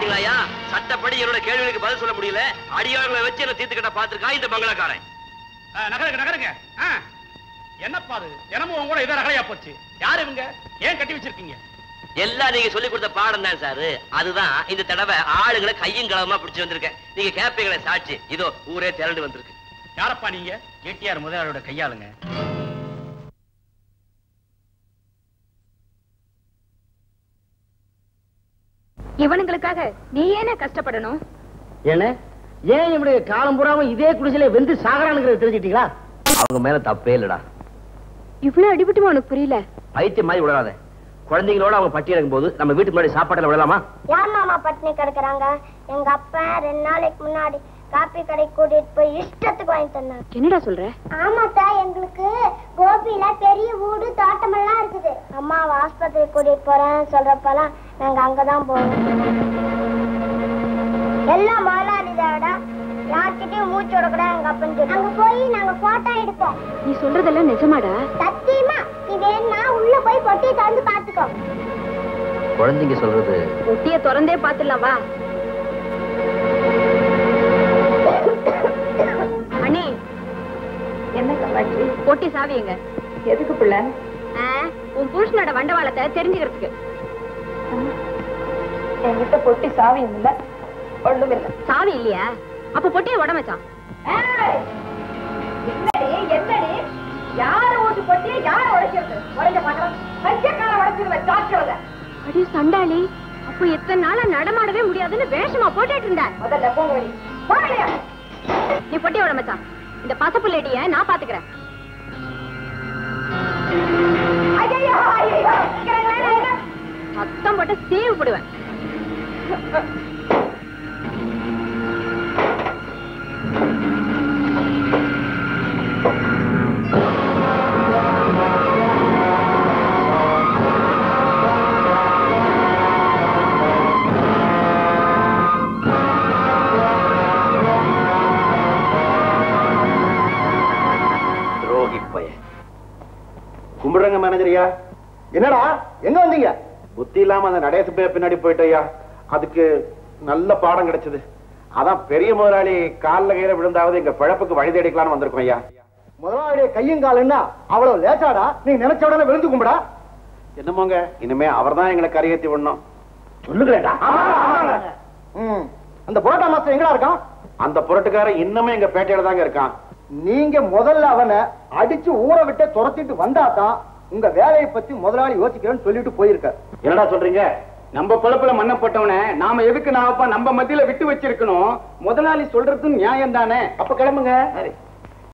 பாத்தீங்களாயா சட்டப்படி என்னோட கேள்விகளுக்கு பதில் சொல்ல முடியல அடியார்களை வச்சு என்ன தீர்த்துக்கிட்ட பாத்துருக்கா இந்த பங்களாக்காரன் நகருங்க நகருங்க ஆ. என்னப்பா அது தினமும் உங்க கூட இதை ரகலையா போச்சு யார் இவங்க ஏன் கட்டி வச்சிருக்கீங்க எல்லாம் நீங்க சொல்லி கொடுத்த பாடம் தான் சார் அதுதான் இந்த தடவை ஆளுங்களை கையும் களவுமா பிடிச்சு வந்திருக்கேன் நீங்க கேப்பீங்களே சாட்சி இதோ ஊரே திரண்டு வந்திருக்கு யாரப்பா நீங்க ஏடிஆர் முதலாளியோட கையாளுங்க இவனுங்களுக்காக நீ ஏன கஷ்டப்படணும் என்ன ஏன் இவனுடைய காலம் பூராவும் இதே குடிசையில வெந்து சாகரானுங்கிறத தெரிஞ்சுக்கிட்டீங்களா அவங்க மேல தப்பே இல்லடா இவ்வளவு அடிபட்டுமா உனக்கு புரியல பைத்தியம் மாதிரி விடாத குழந்தைங்களோட அவங்க பட்டி இறக்கும் போது நம்ம வீட்டுக்கு முன்னாடி சாப்பாட்டுல விடலாமா யார் மாமா பட்டினி கிடக்குறாங்க எங்க அப்பா ரெண்டு நாளைக்கு முன்னாடி காப்பி கடை கூட்டிட்டு போய் இஷ்டத்துக்கு வாங்கி தந்தாங்க என்னடா சொல்ற ஆமாத்தா எங்களுக்கு கோபியில பெரிய வீடு தோட்டமெல்லாம் இருக்குது அம்மாவை ஆஸ்பத்திரி கூட்டிட்டு போறேன்னு சொல்றப்பெல்லாம் நாங்க அங்கதான் போவோம் எல்லாம் முதலாளிதாடா யார்கிட்டயும் மூச்சு விடக்கூடாது எங்க அப்பன் சொல்லி அங்க போய் நாங்க போட்டோ எடுப்போம் நீ சொல்றதெல்லாம் நிஜமாடா சத்தியமா நீ வேணா உள்ள போய் பொட்டியை திறந்து பாத்துக்கோ குழந்தைங்க சொல்றது ஒட்டிய திறந்தே பாத்துடலாம் வா மணி என்ன கவாச்சி பொட்டி சாவியங்க எதுக்கு பிள்ளை உன் புருஷனோட வண்டவாளத்தை தெரிஞ்சுக்கிறதுக்கு என்கிட்ட பொட்டி சாவியும் இல்ல ஒண்ணும் இல்ல சாவி இல்லையா அப்ப பொட்டியை உட மச்சான் என்னடி என்னடி யாரு ஓட்டு பொட்டியை யாரு உடைக்கிறது உடைக்க பாக்கலாம் கையக்கார உடைச்சிருவேன் ஜாக்கிரதை அடி சண்டாளி அப்ப எத்தனை நாளா நடமாடவே முடியாதுன்னு வேஷமா போட்டுட்டு இருந்தா முதல்ல போங்க வெளிய. போ வெளிய. நீ பொட்டியோட மச்சான் இந்த பசப்புள்ளடிய நான் பாத்துக்கிறேன் ஐயையோ, ஐயையோ. சத்தம் போட்டு சீவு போடுவேன் துரோகி பையன் கும்பிடுறங்க மேனேஜரியா என்னடா எங்க வந்தீங்க புத்தி இல்லாம அந்த நடேச பைய பின்னாடி போயிட்டய்யா அதுக்கு நல்ல பாடம் கிடைச்சது அதான் பெரிய முதலாளி கால்ல கையில விழுந்தாவது எங்க பிழப்புக்கு வழி தேடிக்கலாம்னு வந்திருக்கோம் ஐயா முதலாளிய கையும் காலுன்னா அவ்வளவு லேசாடா நீ நினைச்ச உடனே விழுந்து கும்பிடா என்னமோங்க இனிமே அவர்தான் எங்களை கரையேத்தி விடணும் சொல்லுங்களேடா ம் அந்த புரோட்டா மாஸ்டர் எங்கடா இருக்கான் அந்த புரட்டுக்காரன் இன்னுமே எங்க பேட்டையில தாங்க இருக்கான் நீங்க முதல்ல அவனை அடிச்சு ஊற விட்டு துரத்திட்டு வந்தாதான் உங்க வேலையை பத்தி முதலாளி யோசிக்கிறேன்னு சொல்லிட்டு போயிருக்க என்னடா சொல்றீங்க நம்ம பொழப்புல மண்ணப்பட்டவன நாம எதுக்கு நாமப்பா நம்ம மத்தியில விட்டு வச்சிருக்கணும் முதலாளி சொல்றது நியாயம் தானே அப்ப கிளம்புங்க